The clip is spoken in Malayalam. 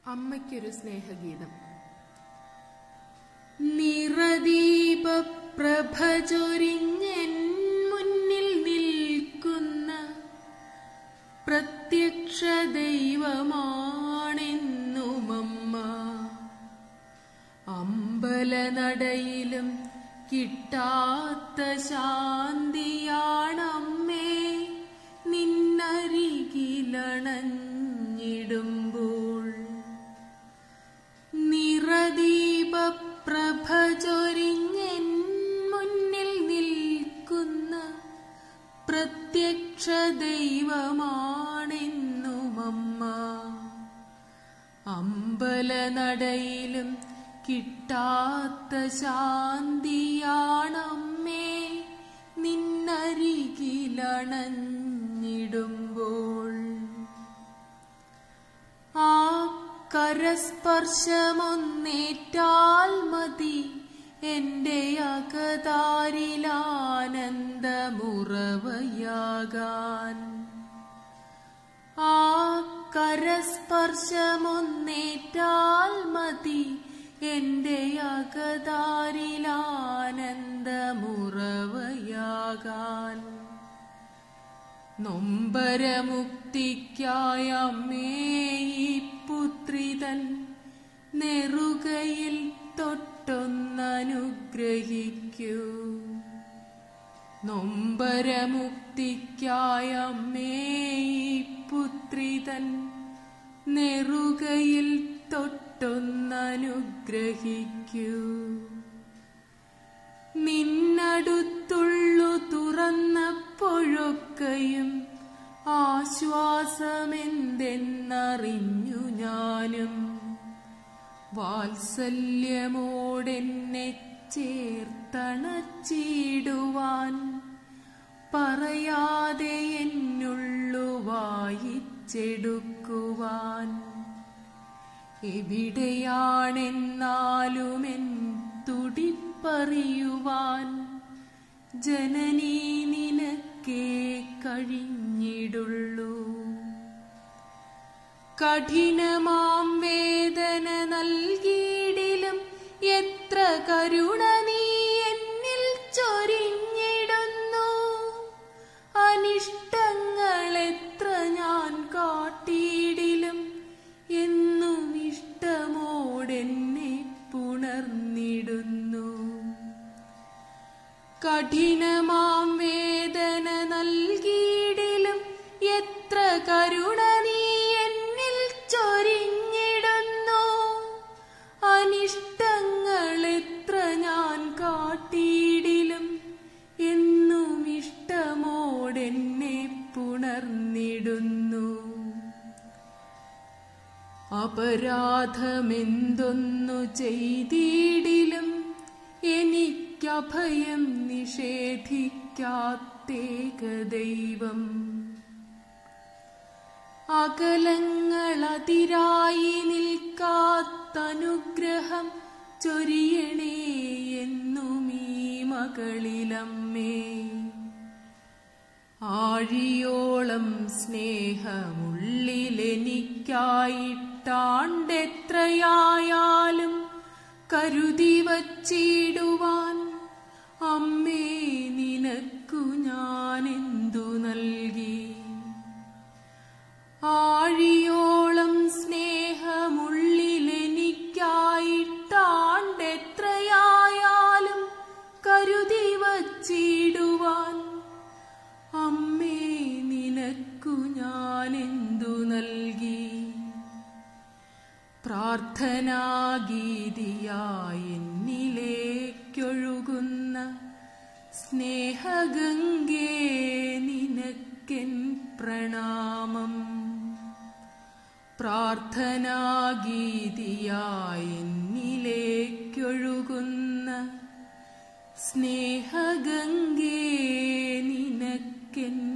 അമ്മയ്ക്കൊരു സ്നേഹഗീതം നിറദീപപ്രഭ ചൊരിഞ്ഞെൻ മുന്നിൽ നിൽക്കുന്ന പ്രത്യക്ഷ ദൈവമാണെന്നുമമ്മ അമ്പലനടയിലും കിട്ടാത്ത ശാന്തിയാണമ്മേ നിന്നരികിലണഞ്ഞിടുമ്പോൾ നിറദീപപ്രഭ ചൊരിഞ്ഞെൻ മുന്നിൽ നിൽക്കുന്ന പ്രത്യക്ഷ ദൈവമാണെന്നുമമ്മ അമ്പലനടയിലും കിട്ടാത്ത ശാന്തിയാണമ്മേ നിന്നരികിലണഞ്ഞിടുമ്പോൾ ആ കരസ്പർശമൊന്നേറ്റാൽ മതി എന്റെ അകതാരിലാനന്ദമുറവയാകാൻ ആ കരസ്പർശമൊന്നേറ്റാൽ മതി എന്റെ അകതാരിലാനന്ദമുറവയാകാൻ നൊമ്പരമുക്തിക്കായ അമ്മേ ഈ പുത്രിതൻ നെറുകയിൽ തൊട്ടൊന്നനുഗ്രഹിക്കൂ നൊമ്പരമുക്തിക്കായ അമ്മേ ഈ പുത്രിതൻ നെറുകയിൽ തൊട്ടൊന്നനുഗ്രഹിക്കൂ നിന്നടുത്തുള്ളു തുറന്നപ്പോഴൊക്കെയും ആശ്വാസമെന്തെന്നറിഞ്ഞു ഞാനും വാത്സല്യമോടെന്നെ ചേർത്തണച്ചിടുവാൻ പറയാതെ എന്നുള്ളു വായിച്ചെടുക്കുവാൻ എവിടെയാണെന്നാലുമെൻ തുടിപ്പറിയുവാൻ ജനനീ നിനക്കേ കഴിഞ്ഞിടുള്ളൂ കഠിനമാം വേദന നൽകിയിടിലും എത്ര കരുണ നീ എന്നിൽ ചൊരിഞ്ഞിടുന്നു അനിഷ്ടങ്ങൾ എത്ര ഞാൻ കാട്ടിയിടിലും എന്നും ഇഷ്ടമോടെന്നെ പുണർന്നിടുന്നു കഠിനമാം വേദന നൽകിയിടിലും എത്ര കരുണ നീ എന്നിൽ ചൊരിഞ്ഞിടുന്നു അനിഷ്ടങ്ങൾ എത്ര ഞാൻ കാട്ടിയിടിലും എന്നും ഇഷ്ടമോടെന്നെ പുണർന്നിടുന്നു അപരാധമെന്തൊന്നു ചെയ്തിടിലും എനിക്കഭയം നിഷേധിക്കാത്തേക ദൈവം അകലങ്ങളതിരായി നിൽക്കാത്തനുഗ്രഹം ചൊരിയണേ എന്നും ഈ മകളിലമ്മേ ആഴിയോളം സ്നേഹമുള്ളിലെനിക്കായിട്ടാണ്ടെത്രയായാലും കരുതി വച്ചിടുവാൻ അമ്മേ നിനക്കു ഞാനെന്തു നൽകി ആഴിയോളം സ്നേഹമുള്ളിലെനിക്കായിട്ടാണ്ടെത്രയായാലും കരുതി വച്ചിടുവാൻ അമ്മേ നിനക്കു ഞാനെന്തു നൽകി പ്രാർത്ഥനാഗീതിയായി എന്നിലേക്കൊഴുകുന്ന സ്നേഹഗംഗേ നിനക്കെൻ പ്രണാമം പ്രാർത്ഥനാഗീതിയായി എന്നിലേക്കൊഴുകുന്ന സ്നേഹഗംഗേ നിനക്കെൻ